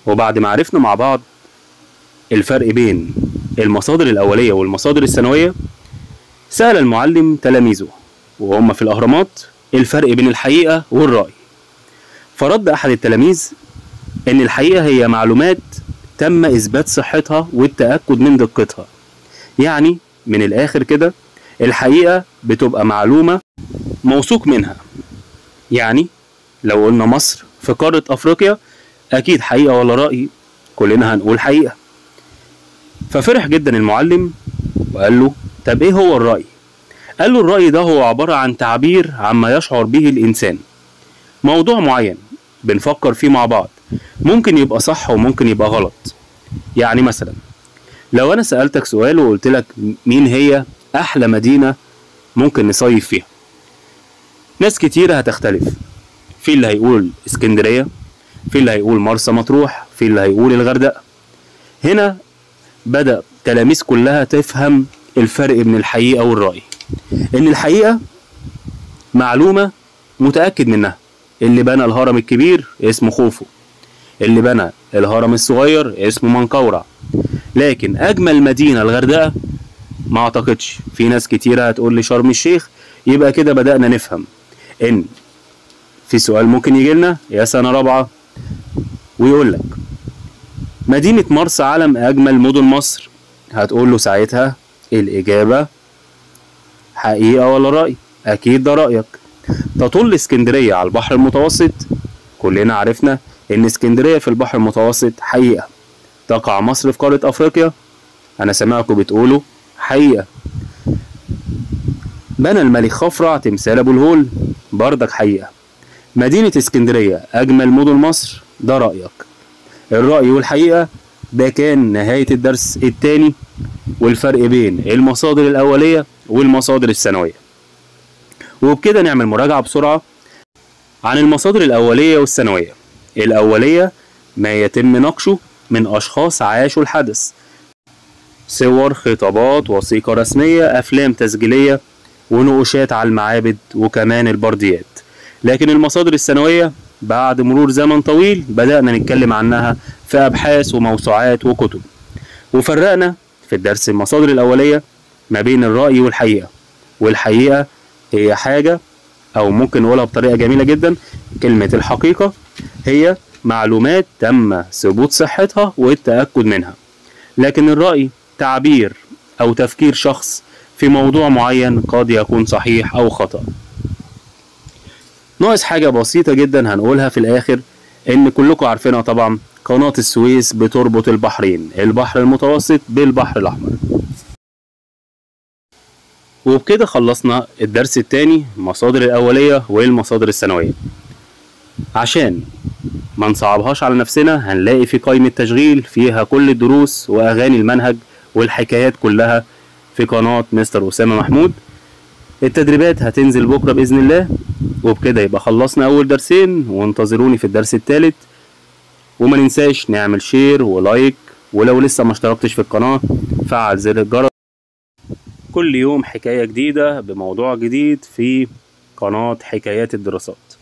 وبعد ما عرفنا مع بعض الفرق بين المصادر الأولية والمصادر الثانوية سأل المعلم تلاميذه وهم في الأهرامات الفرق بين الحقيقة والرأي فرد أحد التلاميذ إن الحقيقة هي معلومات تم إثبات صحتها والتأكد من دقتها يعني من الآخر كده الحقيقة بتبقى معلومة موثوق منها يعني لو قلنا مصر في قارة أفريقيا أكيد حقيقة ولا رأي كلنا هنقول حقيقة ففرح جدا المعلم وقال له طب إيه هو الرأي؟ قال له الرأي ده هو عبارة عن تعبير عما يشعر به الإنسان موضوع معين بنفكر فيه مع بعض ممكن يبقى صح وممكن يبقى غلط يعني مثلا لو أنا سألتك سؤال وقلت لك مين هي أحلى مدينة ممكن نصيف فيها ناس كتيرة هتختلف في اللي هيقول اسكندرية في اللي هيقول مرسى مطروح في اللي هيقول الغردقة هنا بدأ تلاميذ كلها تفهم الفرق بين الحقيقة والرأي إن الحقيقة معلومة متأكد منها اللي بنى الهرم الكبير اسمه خوفو اللي بنى الهرم الصغير اسمه منقورع لكن أجمل مدينة الغردقة ما أعتقدش في ناس كتيرة هتقول لي شرم الشيخ يبقى كده بدأنا نفهم إن في سؤال ممكن يجي لنا يا سنة رابعة ويقول لك مدينة مرسى علم أجمل مدن مصر هتقول له ساعتها الإجابة حقيقة ولا رأي أكيد ده رأيك تطل اسكندرية على البحر المتوسط كلنا عرفنا إن اسكندرية في البحر المتوسط حقيقة تقع مصر في قارة أفريقيا أنا سامعكم بتقولوا حقيقة بنى الملك خفرع تمثال أبو الهول بردك حقيقة مدينة اسكندرية أجمل مدن مصر ده رأيك الرأي والحقيقة ده كان نهاية الدرس التاني والفرق بين المصادر الأولية والمصادر الثانوية وبكده نعمل مراجعة بسرعة عن المصادر الأولية والثانوية الأولية ما يتم نقشه من أشخاص عاشوا الحدث صور خطابات وثيقة رسمية أفلام تسجيلية ونقوشات على المعابد وكمان البرديات لكن المصادر الثانوية بعد مرور زمن طويل بدأنا نتكلم عنها في أبحاث وموسوعات وكتب وفرقنا في الدرس المصادر الأولية ما بين الرأي والحقيقة والحقيقة هي حاجة أو ممكن نقولها بطريقة جميلة جدا كلمة الحقيقة هي معلومات تم ثبوت صحتها والتأكد منها لكن الرأي تعبير أو تفكير شخص في موضوع معين قد يكون صحيح أو خطأ ناقص حاجة بسيطة جدا هنقولها في الآخر إن كلكم عارفينها طبعا قناة السويس بتربط البحرين البحر المتوسط بالبحر الأحمر وبكده خلصنا الدرس التاني مصادر الأولية والمصادر الثانوية عشان ما نصعبهاش على نفسنا هنلاقي في قائمة تشغيل فيها كل الدروس وأغاني المنهج والحكايات كلها في قناة مستر أسامة محمود التدريبات هتنزل بكرة بإذن الله وبكده يبقى خلصنا أول درسين وانتظروني في الدرس التالت وما ننساش نعمل شير ولايك ولو لسه ما اشتركتش في القناة فعل زر الجرس كل يوم حكاية جديدة بموضوع جديد في قناة حكايات الدراسات